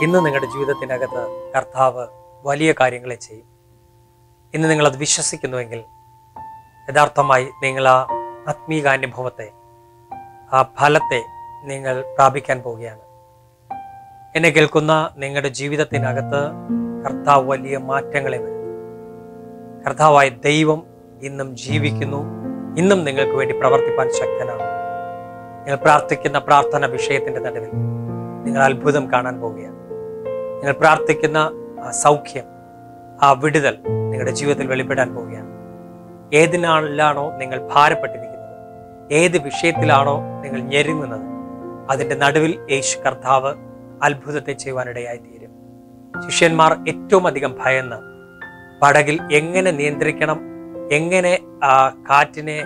ഇന്ന് നിങ്ങളുടെ ജീവിതത്തിനകത്ത് കർത്താവ് വലിയ കാര്യങ്ങളെ ചെയ്യും ഇന്ന് നിങ്ങളത് വിശ്വസിക്കുന്നുവെങ്കിൽ യഥാർത്ഥമായി നിങ്ങൾ ആ ആത്മീകാനുഭവത്തെ ആ ഫലത്തെ നിങ്ങൾ പ്രാപിക്കാൻ പോവുകയാണ് എന്നെ കേൾക്കുന്ന നിങ്ങളുടെ ജീവിതത്തിനകത്ത് കർത്താവ് വലിയ മാറ്റങ്ങളെ വരുത്തും കർത്താവായ ദൈവം ഇന്നും ജീവിക്കുന്നു ഇന്നും നിങ്ങൾക്ക് വേണ്ടി പ്രവർത്തിപ്പാൻ ശക്തനാണ് നിങ്ങൾ പ്രാർത്ഥിക്കുന്ന പ്രാർത്ഥന വിഷയത്തിന്റെ നടുവിൽ നിങ്ങൾ അത്ഭുതം കാണാൻ പോവുകയാണ് നിങ്ങൾ പ്രാർത്ഥിക്കുന്ന ആ സൗഖ്യം ആ വിടുതൽ നിങ്ങളുടെ ജീവിതത്തിൽ വെളിപ്പെടാൻ പോവുകയാണ് ഏതിനാളിലാണോ നിങ്ങൾ ഭാരപ്പെട്ടിരിക്കുന്നത് ഏത് വിഷയത്തിലാണോ നിങ്ങൾ ഞെരുങ്ങുന്നത് അതിന്റെ നടുവിൽ യേശു കർത്താവ് അത്ഭുതത്തെ ചെയ്യുവാനിടയായി തീരും ശിഷ്യന്മാർ ഏറ്റവും അധികം ഭയന്ന് പടകിൽ എങ്ങനെ നിയന്ത്രിക്കണം എങ്ങനെ ആ കാറ്റിനെ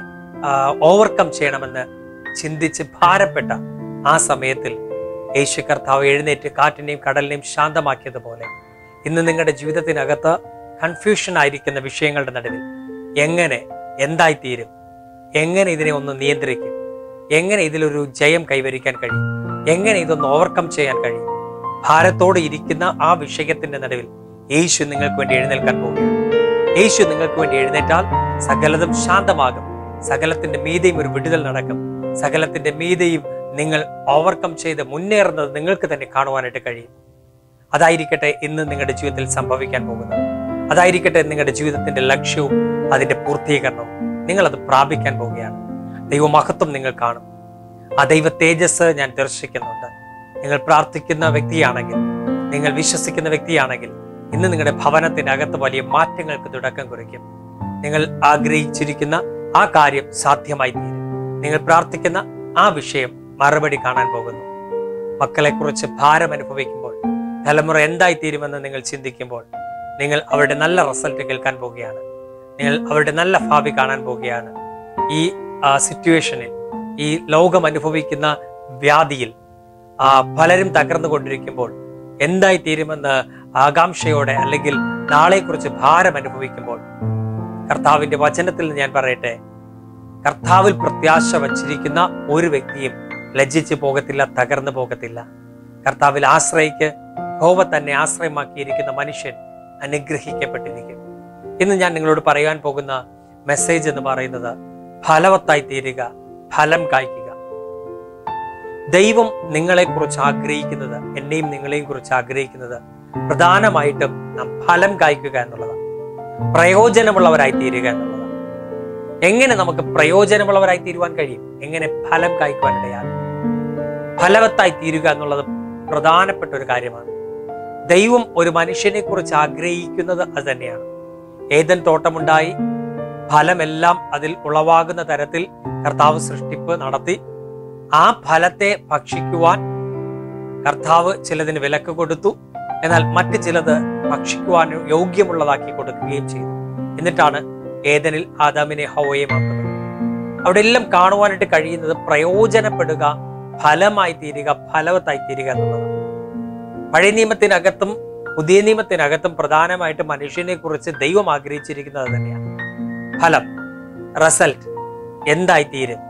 ഓവർകം ചെയ്യണമെന്ന് ചിന്തിച്ച് ഭാരപ്പെട്ട ആ സമയത്തിൽ യേശു കർത്താവ് എഴുന്നേറ്റ് കാറ്റിനെയും കടലിനെയും ശാന്തമാക്കിയതുപോലെ ഇന്ന് നിങ്ങളുടെ ജീവിതത്തിനകത്ത് കൺഫ്യൂഷൻ ആയിരിക്കുന്ന വിഷയങ്ങളുടെ നടുവിൽ എങ്ങനെ എന്തായിത്തീരും എങ്ങനെ ഇതിനെ ഒന്ന് നിയന്ത്രിക്കും എങ്ങനെ ഇതിലൊരു ജയം കൈവരിക്കാൻ കഴിയും എങ്ങനെ ഇതൊന്ന് ഓവർകം ചെയ്യാൻ കഴിയും ഭാരത്തോടെ ഇരിക്കുന്ന ആ വിഷയത്തിന്റെ നടുവിൽ യേശു നിങ്ങൾക്ക് വേണ്ടി എഴുന്നേൽക്കാൻ പോവുകയാണ് യേശു നിങ്ങൾക്ക് വേണ്ടി എഴുന്നേറ്റാൽ സകലതും ശാന്തമാകും സകലത്തിന്റെ മീതെയും ഒരു വിടുതൽ നടക്കും സകലത്തിന്റെ മീതെയും നിങ്ങൾ ഓവർകം ചെയ്ത് മുന്നേറുന്നത് നിങ്ങൾക്ക് തന്നെ കാണുവാനായിട്ട് കഴിയും അതായിരിക്കട്ടെ ഇന്ന് നിങ്ങളുടെ ജീവിതത്തിൽ സംഭവിക്കാൻ പോകുന്നത് അതായിരിക്കട്ടെ നിങ്ങളുടെ ജീവിതത്തിന്റെ ലക്ഷ്യവും അതിന്റെ പൂർത്തീകരണവും നിങ്ങൾ അത് പ്രാപിക്കാൻ പോവുകയാണ് ദൈവമഹത്വം നിങ്ങൾ കാണും ആ ദൈവ തേജസ് ഞാൻ ദർശിക്കുന്നുണ്ട് നിങ്ങൾ പ്രാർത്ഥിക്കുന്ന വ്യക്തിയാണെങ്കിൽ നിങ്ങൾ വിശ്വസിക്കുന്ന വ്യക്തിയാണെങ്കിൽ ഇന്ന് നിങ്ങളുടെ ഭവനത്തിനകത്ത് വലിയ മാറ്റങ്ങൾക്ക് തുടക്കം കുറിക്കും നിങ്ങൾ ആഗ്രഹിച്ചിരിക്കുന്ന ആ കാര്യം സാധ്യമായി തീരും നിങ്ങൾ പ്രാർത്ഥിക്കുന്ന ആ വിഷയം മറുപടി കാണാൻ പോകുന്നു മക്കളെക്കുറിച്ച് ഭാരം അനുഭവിക്കുമ്പോൾ തലമുറ എന്തായി തീരുമെന്ന് നിങ്ങൾ ചിന്തിക്കുമ്പോൾ നിങ്ങൾ അവരുടെ നല്ല റിസൾട്ട് കേൾക്കാൻ പോവുകയാണ് നിങ്ങൾ അവരുടെ നല്ല ഭാവി കാണാൻ പോവുകയാണ് ഈ സിറ്റുവേഷനിൽ ഈ ലോകം അനുഭവിക്കുന്ന വ്യാധിയിൽ ആ, പലരും തകർന്നുകൊണ്ടിരിക്കുമ്പോൾ എന്തായി തീരുമെന്ന് ആകാംക്ഷയോടെ അല്ലെങ്കിൽ നാളെക്കുറിച്ച് ഭാരം അനുഭവിക്കുമ്പോൾ കർത്താവിന്റെ വചനത്തിൽ നിന്ന് ഞാൻ പറയട്ടെ കർത്താവിൽ പ്രത്യാശ വച്ചിരിക്കുന്ന ഒരു വ്യക്തിയും ലജ്ജിച്ചു പോകത്തില്ല തകർന്നു പോകത്തില്ല കർത്താവിൽ ആശ്രയിക്ക് ഹോവ തന്നെ ആശ്രയമാക്കിയിരിക്കുന്ന മനുഷ്യൻ അനുഗ്രഹിക്കപ്പെട്ടിരിക്കും ഇന്ന് ഞാൻ നിങ്ങളോട് പറയാൻ പോകുന്ന മെസ്സേജ് എന്ന് പറയുന്നത് ഫലവത്തായി തീരുക ഫലം കായ്ക്കുക ദൈവം നിങ്ങളെക്കുറിച്ച് ആഗ്രഹിക്കുന്നത് എന്നെയും നിങ്ങളെയും കുറിച്ച് ആഗ്രഹിക്കുന്നത് പ്രധാനമായിട്ടും നാം ഫലം കായ്ക്കുക എന്നുള്ളതാണ് പ്രയോജനമുള്ളവരായി തീരുക എന്നുള്ളതാണ് എങ്ങനെ നമുക്ക് പ്രയോജനമുള്ളവരായി തീരുവാൻ കഴിയും എങ്ങനെ ഫലം കായ്ക്കുവാൻ ഇടയാകും ഫലവത്തായി തീരുക എന്നുള്ളത് പ്രധാനപ്പെട്ട ഒരു കാര്യമാണ് ദൈവം ഒരു മനുഷ്യനെ കുറിച്ച് ആഗ്രഹിക്കുന്നത് അത് തന്നെയാണ് ഏതൻ തോട്ടമുണ്ടായി ഫലമെല്ലാം അതിൽ ഉളവാകുന്ന തരത്തിൽ കർത്താവ് സൃഷ്ടിപ്പ് നടത്തി ആ ഫലത്തെ ഭക്ഷിക്കുവാൻ കർത്താവ് ചിലതിന് വിലക്ക് കൊടുത്തു എന്നാൽ മറ്റ് ചിലത് ഭക്ഷിക്കുവാൻ യോഗ്യമുള്ളതാക്കി കൊടുക്കുകയും ചെയ്തു എന്നിട്ടാണ് ഏതനിൽ ആദാമിനെ ഹവയും ആക്കുന്നത് അവിടെ എല്ലാം കാണുവാനായിട്ട് കഴിയുന്നത് പ്രയോജനപ്പെടുക ഫലമായി തീരുക ഫലവത്തായി തീരുക എന്നുള്ളതാണ് പഴയ നിയമത്തിനകത്തും പുതിയ നിയമത്തിനകത്തും പ്രധാനമായിട്ട് മനുഷ്യനെ കുറിച്ച് ദൈവം ആഗ്രഹിച്ചിരിക്കുന്നത് അത് തന്നെയാണ് ഫലം റിസൾട്ട് എന്തായി തീരും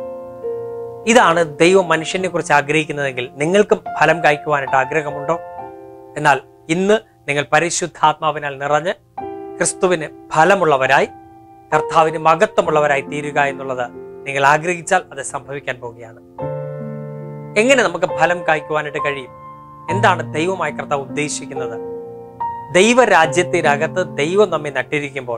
ഇതാണ് ദൈവം മനുഷ്യനെ കുറിച്ച് ആഗ്രഹിക്കുന്നതെങ്കിൽ നിങ്ങൾക്കും ഫലം കായ്ക്കുവാനായിട്ട് ആഗ്രഹമുണ്ടോ എന്നാൽ ഇന്ന് നിങ്ങൾ പരിശുദ്ധാത്മാവിനാൽ നിറഞ്ഞ് ക്രിസ്തുവിന് ഫലമുള്ളവരായി കർത്താവിന് മഹത്വമുള്ളവരായി തീരുക എന്നുള്ളത് നിങ്ങൾ ആഗ്രഹിച്ചാൽ അത് സംഭവിക്കാൻ പോവുകയാണ് എങ്ങനെ നമുക്ക് ഫലം കായ്ക്കുവാനായിട്ട് കഴിയും എന്താണ് ദൈവമായി കർത്താവ് ഉദ്ദേശിക്കുന്നത് ദൈവരാജ്യത്തിനകത്ത് ദൈവം നമ്മെ നട്ടിരിക്കുമ്പോൾ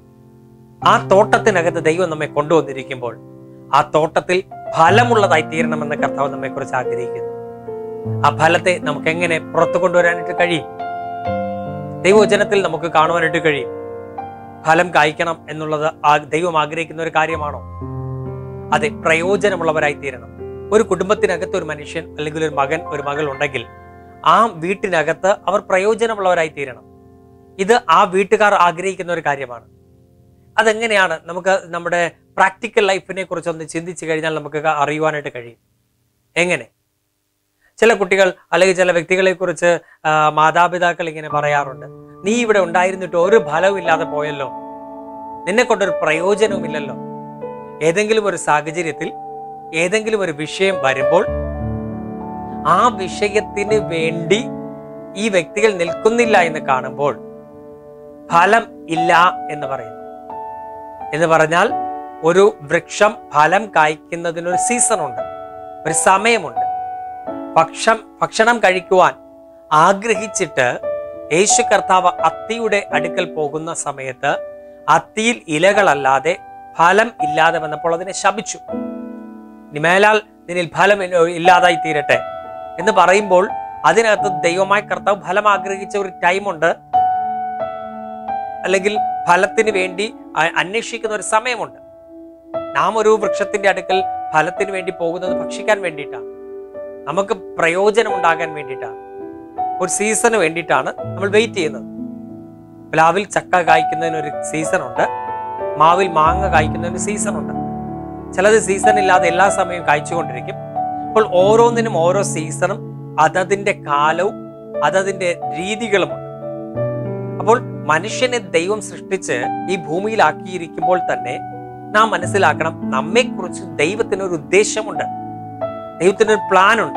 ആ തോട്ടത്തിനകത്ത് ദൈവം നമ്മെ കൊണ്ടുവന്നിരിക്കുമ്പോൾ ആ തോട്ടത്തിൽ ഫലമുള്ളതായി തീരണമെന്ന് കർത്താവ് നമ്മെ കുറിച്ച് ആഗ്രഹിക്കുന്നു ആ ഫലത്തെ നമുക്ക് എങ്ങനെ പുറത്തു കൊണ്ടുവരാനായിട്ട് കഴിയും ദൈവവചനത്തിൽ നമുക്ക് കാണുവാനായിട്ട് കഴിയും ഫലം കായ്ക്കണം എന്നുള്ളത് ആ ദൈവം ആഗ്രഹിക്കുന്ന ഒരു കാര്യമാണോ അതെ പ്രയോജനമുള്ളവരായി തീരണം ഒരു കുടുംബത്തിനകത്ത് ഒരു മനുഷ്യൻ അല്ലെങ്കിൽ ഒരു മകൻ ഒരു മകൾ ഉണ്ടെങ്കിൽ ആ വീട്ടിനകത്ത് അവർ പ്രയോജനമുള്ളവരായി തീരണം ഇത് ആ വീട്ടുകാർ ആഗ്രഹിക്കുന്ന ഒരു കാര്യമാണ് അതെങ്ങനെയാണ് നമുക്ക് നമ്മുടെ പ്രാക്ടിക്കൽ ലൈഫിനെ കുറിച്ച് ഒന്ന് ചിന്തിച്ചു കഴിഞ്ഞാൽ നമുക്ക് അറിയുവാനായിട്ട് കഴിയും എങ്ങനെ ചില കുട്ടികൾ അല്ലെങ്കിൽ ചില വ്യക്തികളെ കുറിച്ച് മാതാപിതാക്കൾ ഇങ്ങനെ പറയാറുണ്ട് നീ ഇവിടെ ഉണ്ടായിരുന്നിട്ട് ഒരു ഫലവും ഇല്ലാതെ പോയല്ലോ നിന്നെ കൊണ്ടൊരു പ്രയോജനവുമില്ലല്ലോ ഏതെങ്കിലും ഒരു സാഹചര്യത്തിൽ ഏതെങ്കിലും ഒരു വിഷയം വരുമ്പോൾ ആ വിഷയത്തിന് വേണ്ടി ഈ വ്യക്തികൾ നിൽക്കുന്നില്ല എന്ന് കാണുമ്പോൾ ഫലം ഇല്ല എന്ന് പറയുന്നു എന്ന് പറഞ്ഞാൽ ഒരു വൃക്ഷം ഫലം കായ്ക്കുന്നതിനൊരു സീസണുണ്ട് ഒരു സമയമുണ്ട് ഭക്ഷം ഭക്ഷണം കഴിക്കുവാൻ ആഗ്രഹിച്ചിട്ട് യേശു കർത്താവ് അത്തിയുടെ അടുക്കൽ പോകുന്ന സമയത്ത് അത്തിയിൽ ഇലകളല്ലാതെ ഫലം ഇല്ലാതെ വന്നപ്പോൾ അതിനെ ശപിച്ചു നിമേലാൽ നിന്നിൽ ഫലം ഇല്ല- ഇല്ലാതായി തീരട്ടെ എന്ന് പറയുമ്പോൾ അതിനകത്ത് ദൈവമായ കർത്താവ് ഫലം ആഗ്രഹിച്ച ഒരു ടൈമുണ്ട് അല്ലെങ്കിൽ ഫലത്തിന് വേണ്ടി അ- അന്വേഷിക്കുന്ന ഒരു സമയമുണ്ട് നാം ഒരു വൃക്ഷത്തിന്റെ അടുക്കൽ ഫലത്തിന് വേണ്ടി പോകുന്നത് ഭക്ഷിക്കാൻ വേണ്ടിയിട്ടാണ് നമുക്ക് പ്രയോജനം ഉണ്ടാകാൻ വേണ്ടിയിട്ടാണ് ഒരു സീസണ് വേണ്ടിയിട്ടാണ് നമ്മൾ വെയിറ്റ് ചെയ്യുന്നത് പ്ലാവിൽ ചക്ക കായ്ക്കുന്നതിന് ഒരു സീസൺ ഉണ്ട് മാവിൽ മാങ്ങ കായ്ക്കുന്നതിന് ഒരു സീസൺ ഉണ്ട് ചിലത് സീസൺ ഇല്ലാതെ എല്ലാ സമയവും കായ്ച്ചുകൊണ്ടിരിക്കും അപ്പോൾ ഓരോന്നിനും ഓരോ സീസണും അതതിന്റെ കാലവും അതതിന്റെ രീതികളുമുണ്ട് അപ്പോൾ മനുഷ്യനെ ദൈവം സൃഷ്ടിച്ച് ഈ ഭൂമിയിലാക്കിയിരിക്കുമ്പോൾ തന്നെ നാം മനസ്സിലാക്കണം നമ്മെക്കുറിച്ച് ദൈവത്തിന് ഒരു ഉദ്ദേശമുണ്ട് ദൈവത്തിന് ഒരു പ്ലാൻ ഉണ്ട്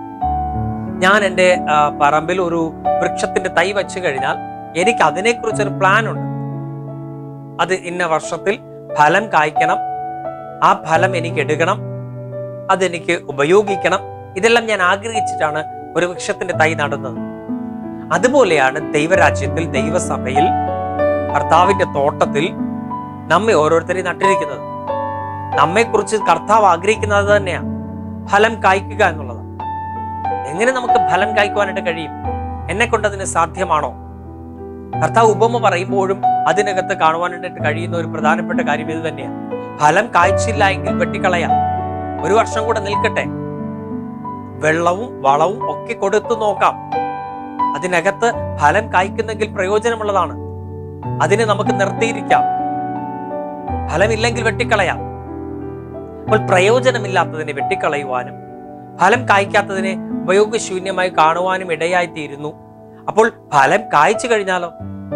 ഞാൻ എൻ്റെ ആ, പറമ്പിൽ ഒരു വൃക്ഷത്തിന്റെ തൈ വെച്ച് കഴിഞ്ഞാൽ എനിക്ക് അതിനെക്കുറിച്ച് ഒരു പ്ലാൻ ഉണ്ട് അത് ഇന്ന വർഷത്തിൽ ഫലം കായ്ക്കണം ആ ഫലം എനിക്ക് എടുക്കണം അതെനിക്ക് ഉപയോഗിക്കണം ഇതെല്ലാം ഞാൻ ആഗ്രഹിച്ചിട്ടാണ് ഒരു വൃക്ഷത്തിന്റെ തൈ നടുന്നത് അതുപോലെയാണ് ദൈവരാജ്യത്തിൽ ദൈവസഭയിൽ കർത്താവിന്റെ തോട്ടത്തിൽ നമ്മെ ഓരോരുത്തരെയും നട്ടിരിക്കുന്നത് നമ്മെക്കുറിച്ച് കർത്താവ് ആഗ്രഹിക്കുന്നത് തന്നെയാണ് ഫലം കായ്ക്കുക എന്നുള്ളത് എങ്ങനെ നമുക്ക് ഫലം കായ്ക്കുവാനായിട്ട് കഴിയും എന്നെ കൊണ്ട് അതിന് സാധ്യമാണോ കർത്താവ് ഉപമ പറയുമ്പോഴും അതിനകത്ത് കാണുവാനായിട്ട് കഴിയുന്ന ഒരു പ്രധാനപ്പെട്ട കാര്യം ഇത് തന്നെയാണ് ഫലം കായ്ച്ചില്ല എങ്കിൽ വെട്ടിക്കളയാം ഒരു വർഷം കൂടെ നിൽക്കട്ടെ വെള്ളവും വളവും ഒക്കെ കൊടുത്തു നോക്കാം അതിനകത്ത് ഫലം കായ്ക്കുന്നെങ്കിൽ പ്രയോജനമുള്ളതാണ് അതിനെ നമുക്ക് നിർത്തിയിരിക്കാം ഫലമില്ലെങ്കിൽ വെട്ടിക്കളയാം അപ്പോൾ പ്രയോജനമില്ലാത്തതിനെ വെട്ടിക്കളയുവാനും ഫലം കായ്ക്കാത്തതിനെ ഉപയോഗശൂന്യമായി കാണുവാനും ഇടയായി തീരുന്നു അപ്പോൾ ഫലം കായ്ച്ചു കഴിഞ്ഞാലോ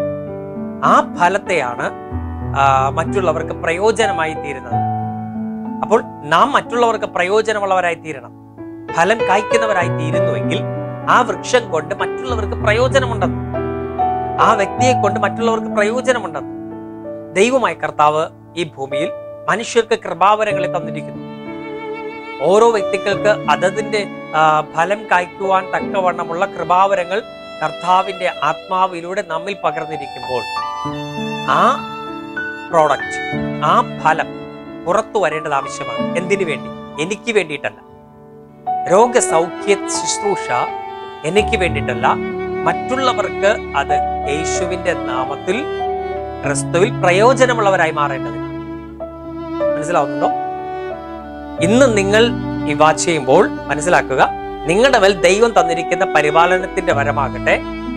ആ ഫലത്തെയാണ് ആ, മറ്റുള്ളവർക്ക് പ്രയോജനമായി തീരുന്നത് അപ്പോൾ നാം മറ്റുള്ളവർക്ക് പ്രയോജനമുള്ളവരായി തീരണം ഫലം കായ്ക്കുന്നവരായി തീരുന്നുവെങ്കിൽ ആ വൃക്ഷം കൊണ്ട് മറ്റുള്ളവർക്ക് പ്രയോജനമുണ്ടെന്ന് ആ വ്യക്തിയെ കൊണ്ട് മറ്റുള്ളവർക്ക് പ്രയോജനമുണ്ടെന്ന് ദൈവമായ കർത്താവ് ഈ ഭൂമിയിൽ മനുഷ്യർക്ക് കൃപാവരങ്ങളെ തന്നിരിക്കുന്നു ഓരോ വ്യക്തികൾക്ക് അതതിന്റെ ആ, ഫലം കായ്ക്കുവാൻ തക്കവണ്ണമുള്ള കൃപാവരങ്ങൾ കർത്താവിന്റെ ആത്മാവിലൂടെ നമ്മിൽ പകർന്നിരിക്കുമ്പോൾ ആ പ്രോഡക്റ്റ് ആ ഫലം പുറത്തു വരേണ്ടത് ആവശ്യമാണ് എന്തിനു വേണ്ടി എനിക്ക് വേണ്ടിയിട്ടല്ല രോഗസൗഖ്യ ശുശ്രൂഷ എനിക്ക് വേണ്ടിയിട്ടല്ല മറ്റുള്ളവർക്ക് അത് യേശുവിന്റെ നാമത്തിൽ ക്രിസ്തുവിൽ പ്രയോജനമുള്ളവരായി മാറേണ്ടതിന് മനസ്സിലാവുന്നുണ്ടോ ഇന്ന് നിങ്ങൾ ഈ വാച്ച് ചെയ്യുമ്പോൾ മനസ്സിലാക്കുക നിങ്ങളുടെ മേൽ ദൈവം തന്നിരിക്കുന്ന പരിപാലനത്തിന്റെ വരമാകട്ടെ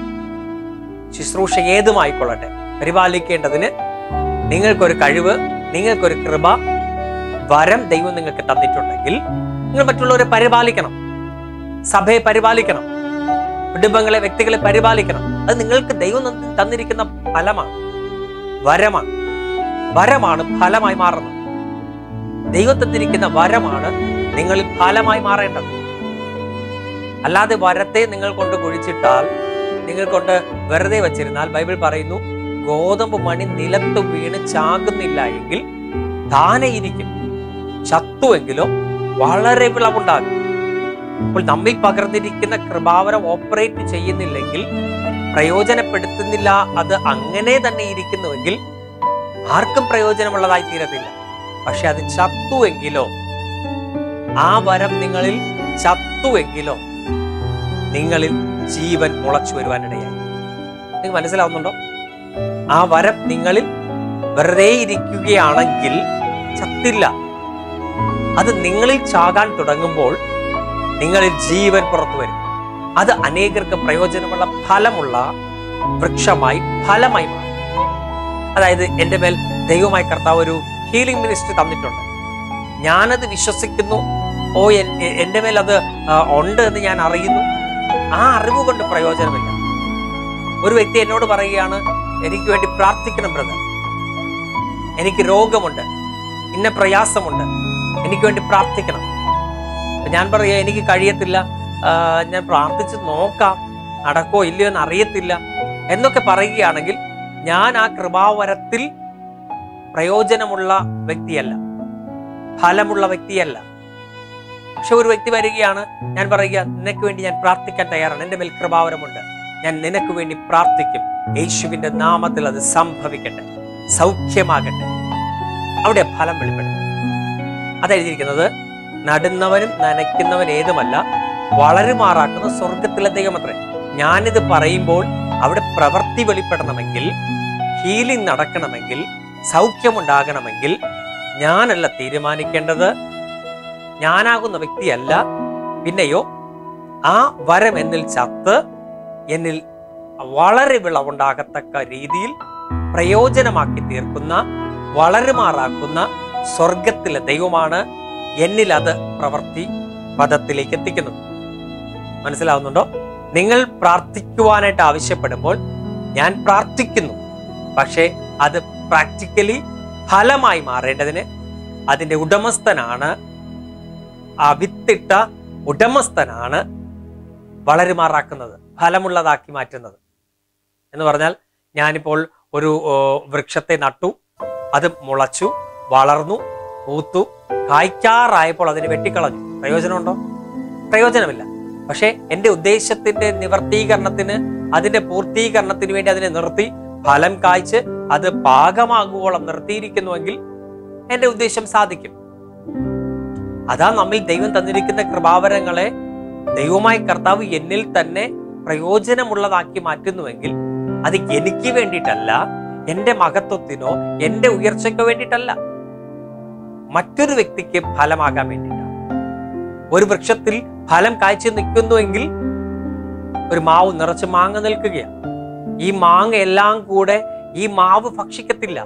ശുശ്രൂഷ ഏതുമായിക്കൊള്ളട്ടെ പരിപാലിക്കേണ്ടതിന് നിങ്ങൾക്കൊരു കഴിവ് നിങ്ങൾക്കൊരു കൃപ വരം ദൈവം നിങ്ങൾക്ക് തന്നിട്ടുണ്ടെങ്കിൽ നിങ്ങൾ മറ്റുള്ളവരെ പരിപാലിക്കണം സഭയെ പരിപാലിക്കണം കുടുംബങ്ങളെ വ്യക്തികളെ പരിപാലിക്കണം അത് നിങ്ങൾക്ക് ദൈവം തന്ന- തന്നിരിക്കുന്ന ഫലമാണ് വരമാണ് വരമാണ് ഫലമായി മാറുന്നത് ദൈവം തന്നിരിക്കുന്ന വരമാണ് നിങ്ങളിൽ ഫലമായി മാറേണ്ടത് അല്ലാതെ വരത്തെ നിങ്ങൾ കൊണ്ട് കുഴിച്ചിട്ടാൽ നിങ്ങൾ കൊണ്ട് വെറുതെ വച്ചിരുന്നാൽ ബൈബിൾ പറയുന്നു ഗോതമ്പ് മണി നിലത്ത് വീണ് ചാകുന്നില്ല എങ്കിൽ താനെ ഇരിക്കും ചത്തുവെങ്കിലോ വളരെ വിളവുണ്ടാകും അപ്പോൾ നമ്മിൽ പകർന്നിരിക്കുന്ന കൃപാവരം ഓപ്പറേറ്റ് ചെയ്യുന്നില്ലെങ്കിൽ പ്രയോജനപ്പെടുത്തുന്നില്ല അത് അങ്ങനെ തന്നെ ഇരിക്കുന്നുവെങ്കിൽ ആർക്കും പ്രയോജനമുള്ളതായി തീരത്തില്ല പക്ഷെ അത് ചത്തുവെങ്കിലോ ആ വരം നിങ്ങളിൽ ചത്തുവെങ്കിലോ നിങ്ങളിൽ ജീവൻ മുളച്ചു വരുവാനിടയായി നിങ്ങൾക്ക് മനസ്സിലാവുന്നുണ്ടോ ആ വരം നിങ്ങളിൽ വെറുതെ ഇരിക്കുകയാണെങ്കിൽ ചത്തില്ല അത് നിങ്ങളിൽ ചാകാൻ തുടങ്ങുമ്പോൾ നിങ്ങളിൽ ജീവൻ പുറത്തു വരും അത് അനേകർക്ക് പ്രയോജനമുള്ള ഫലമുള്ള വൃക്ഷമായി ഫലമായി മാറും അതായത് എൻ്റെ മേൽ ദൈവമായി കർത്താവ് ഒരു ഹീലിംഗ് മിനിസ്ട്രി തന്നിട്ടുണ്ട് ഞാനത് വിശ്വസിക്കുന്നു ഓ എൻ- എ- എൻ്റെ മേൽ അത് ആ, ഉണ്ട് എന്ന് ഞാൻ അറിയുന്നു ആ അറിവ് കൊണ്ട് പ്രയോജനമില്ല ഒരു വ്യക്തി എന്നോട് പറയുകയാണ് എനിക്ക് വേണ്ടി പ്രാർത്ഥിക്കണം ബ്രദർ എനിക്ക് രോഗമുണ്ട് ഇന്ന പ്രയാസമുണ്ട് എനിക്ക് വേണ്ടി പ്രാർത്ഥിക്കണം അപ്പൊ ഞാൻ പറയുക എനിക്ക് കഴിയത്തില്ല ആ, ഞാൻ പ്രാർത്ഥിച്ച് നോക്കാം നടക്കോ ഇല്ലയോ എന്ന് അറിയത്തില്ല എന്നൊക്കെ പറയുകയാണെങ്കിൽ ഞാൻ ആ കൃപാവരത്തിൽ പ്രയോജനമുള്ള വ്യക്തിയല്ല ഫലമുള്ള വ്യക്തിയല്ല പക്ഷെ ഒരു വ്യക്തി വരികയാണ് ഞാൻ പറയുക നിനക്ക് വേണ്ടി ഞാൻ പ്രാർത്ഥിക്കാൻ തയ്യാറാണ് എൻ്റെ മേൽ കൃപാവരമുണ്ട് ഞാൻ നിനക്ക് വേണ്ടി പ്രാർത്ഥിക്കും യേശുവിന്റെ നാമത്തിൽ അത് സംഭവിക്കട്ടെ സൗഖ്യമാകട്ടെ അവിടെ ഫലം വെളിപ്പെടും അതെഴുതിയിരിക്കുന്നത് നടുന്നവനും നനയ്ക്കുന്നവൻ ഏതുമല്ല വളരുമാറാക്കുന്ന സ്വർഗത്തിലെ ദൈവമത്രേ ഞാനിത് പറയുമ്പോൾ അവിടെ പ്രവൃത്തി വെളിപ്പെടണമെങ്കിൽ ഹീലിംഗ് നടക്കണമെങ്കിൽ സൗഖ്യമുണ്ടാകണമെങ്കിൽ ഞാനല്ല തീരുമാനിക്കേണ്ടത് ഞാനാകുന്ന വ്യക്തിയല്ല പിന്നെയോ ആ വരം എന്നിൽ ചത്ത് എന്നിൽ വളരെ വിളവുണ്ടാകത്തക്ക രീതിയിൽ പ്രയോജനമാക്കി തീർക്കുന്ന വളരുമാറാക്കുന്ന സ്വർഗത്തിലെ ദൈവമാണ് എന്നിൽ അത് പ്രവൃത്തി പദത്തിലേക്ക് എത്തിക്കുന്നത് മനസ്സിലാവുന്നുണ്ടോ നിങ്ങൾ പ്രാർത്ഥിക്കുവാനായിട്ട് ആവശ്യപ്പെടുമ്പോൾ ഞാൻ പ്രാർത്ഥിക്കുന്നു പക്ഷേ അത് പ്രാക്ടിക്കലി ഫലമായി മാറേണ്ടതിന് അതിന്റെ ഉടമസ്ഥനാണ് ആ വിത്തിട്ട ഉടമസ്ഥനാണ് വളരുമാറാക്കുന്നത് ഫലമുള്ളതാക്കി മാറ്റുന്നത് എന്ന് പറഞ്ഞാൽ ഞാനിപ്പോൾ ഒരു ഓ, വൃക്ഷത്തെ നട്ടു അത് മുളച്ചു വളർന്നു പൂത്തു കായ്ക്കാറായപ്പോൾ അതിനെ വെട്ടിക്കളഞ്ഞു പ്രയോജനമുണ്ടോ പ്രയോജനമില്ല പക്ഷേ എൻ്റെ ഉദ്ദേശത്തിന്റെ നിവർത്തീകരണത്തിന് അതിന്റെ പൂർത്തീകരണത്തിന് വേണ്ടി അതിനെ നിർത്തി ഫലം കായ്ച്ച് അത് പാകമാകുവോളം നിർത്തിയിരിക്കുന്നുവെങ്കിൽ എൻ്റെ ഉദ്ദേശം സാധിക്കും അതാ നമ്മിൽ ദൈവം തന്നിരിക്കുന്ന കൃപാവരങ്ങളെ ദൈവമായ കർത്താവ് എന്നിൽ തന്നെ പ്രയോജനമുള്ളതാക്കി മാറ്റുന്നുവെങ്കിൽ അത് എനിക്ക് വേണ്ടിയിട്ടല്ല എന്റെ മഹത്വത്തിനോ എന്റെ ഉയർച്ചയ്ക്കോ വേണ്ടിയിട്ടല്ല മറ്റൊരു വ്യക്തിക്ക് ഫലമാകാൻ വേണ്ടിയിട്ടാണ് ഒരു വൃക്ഷത്തിൽ ഫലം കായ്ച്ചു നിൽക്കുന്നുവെങ്കിൽ ഒരു മാവ് നിറച്ച് മാങ്ങ നിൽക്കുകയാണ് ഈ മാങ്ങ എല്ലാം കൂടെ ഈ മാവ് ഭക്ഷിക്കത്തില്ല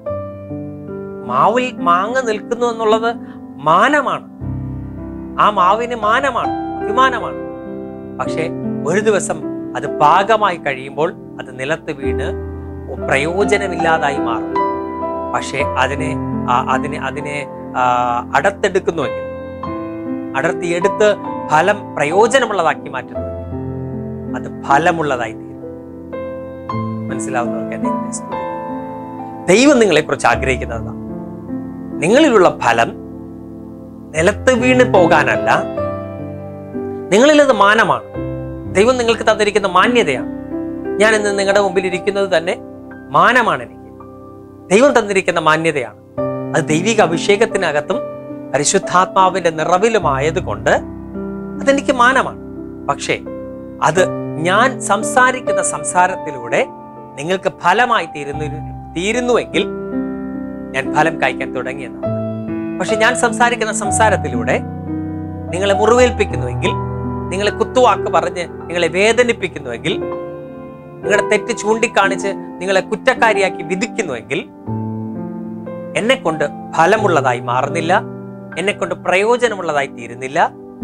മാവിൽ മാങ്ങ നിൽക്കുന്നു എന്നുള്ളത് മാനമാണ് ആ മാവിന് മാനമാണ് അഭിമാനമാണ് പക്ഷേ ഒരു ദിവസം അത് പാകമായി കഴിയുമ്പോൾ അത് നിലത്ത് വീണ് പ്രയോജനമില്ലാതായി മാറും പക്ഷേ അതിനെ ആ- അതിനെ അതിനെ ആ, അടർത്തെടുക്കുന്നുവെങ്കിൽ അടർത്തിയെടുത്ത് ഫലം പ്രയോജനമുള്ളതാക്കി മാറ്റുന്നുവെങ്കിൽ അത് ഫലമുള്ളതായി തീരും മനസ്സിലാവുന്നവർക്ക് എന്നെ ദൈവത്തെ സ്തുതിക്കുന്നു. ദൈവം നിങ്ങളെ കുറിച്ച് ആഗ്രഹിക്കുന്നതാണ് നിങ്ങളിലുള്ള ഫലം നിലത്ത് വീണ് പോകാനല്ല നിങ്ങളിലത് മാനമാണ് ദൈവം നിങ്ങൾക്ക് തന്നിരിക്കുന്ന മാന്യതയാണ് ഞാൻ ഇന്ന് നിങ്ങളുടെ മുമ്പിൽ ഇരിക്കുന്നത് തന്നെ മാനമാണ് എനിക്ക് ദൈവം തന്നിരിക്കുന്ന മാന്യതയാണ് അത് ദൈവിക അഭിഷേകത്തിനകത്തും പരിശുദ്ധാത്മാവിന്റെ നിറവിലുമായത് കൊണ്ട് അതെനിക്ക് മാനമാണ് പക്ഷേ അത് ഞാൻ സംസാരിക്കുന്ന സംസാരത്തിലൂടെ നിങ്ങൾക്ക് ഫലമായി തീരുന്നു തീരുന്നുവെങ്കിൽ ഞാൻ ഫലം കായ്ക്കാൻ തുടങ്ങിയെന്നാണ് പക്ഷെ ഞാൻ സംസാരിക്കുന്ന സംസാരത്തിലൂടെ നിങ്ങളെ മുറിവേൽപ്പിക്കുന്നുവെങ്കിൽ നിങ്ങളെ കുത്തുവാക്ക് പറഞ്ഞ് നിങ്ങളെ വേദനിപ്പിക്കുന്നുവെങ്കിൽ നിങ്ങളുടെ തെറ്റ് ചൂണ്ടിക്കാണിച്ച് നിങ്ങളെ കുറ്റക്കാരിയാക്കി വിധിക്കുന്നുവെങ്കിൽ എന്നെ കൊണ്ട് ഫലമുള്ളതായി മാറുന്നില്ല എന്നെ കൊണ്ട് പ്രയോജനമുള്ളതായി തീരുന്നില്ല